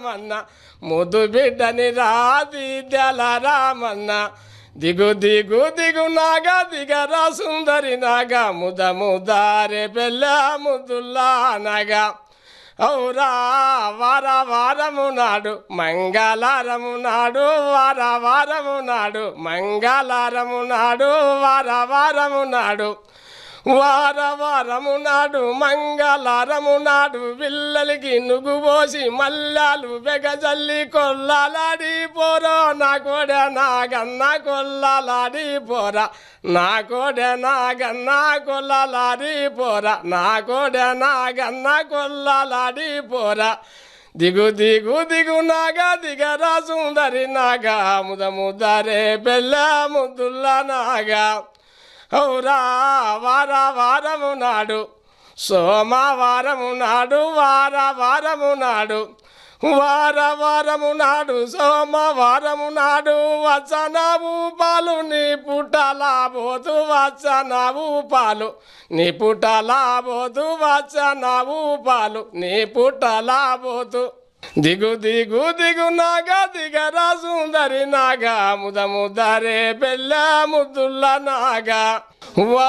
రామన్న ముద్దు బిడ్డని రాది దల రామన్న దిగు దిగు దిగు నాగా దిగరా సుందరి నాగా ముద ముదారే పెళ్ళ ముద్దుల్లా నాగా ఔరా వార వారము నాడు మంగళారము నాడు వార వారము నాడు మంగళారము నాడు వార వారము నాడు వార వారము నాడు మంగళారము నాడు పిల్లలకి నుగు పోసి మల్లాలు బెగజల్లి కొల్లాలాడి పోరో నా కోడ నా గన్న కొల్లాలాడి పోరా నా కోడ నా గన్న కొల్లాలాడి పోరా నా కోడ నా గన్న కొల్లాలాడి పోరా దిగు దిగు దిగు నాగా దిగరా సుందరి నాగా ముద ముదరే బెల్ల ముద్దుల్ల నాగా ఔరా వార వారము నాడు సోమవారము నాడు వార వారము నాడు వార వారము నాడు సోమవారము నాడు వచ్చనవు పాలు నీ పుట్టలా పోతు వచ్చనవు పాలు నీ పుట్టలా పోతు వచ్చనవు పాలు నీ పుట్టలా పోతు దిగు దిగు దిగు నాగా దిగరా సుందరి నాగా ముద ముదరే పెళ్ళ ముద్దుల్ల నాగా వా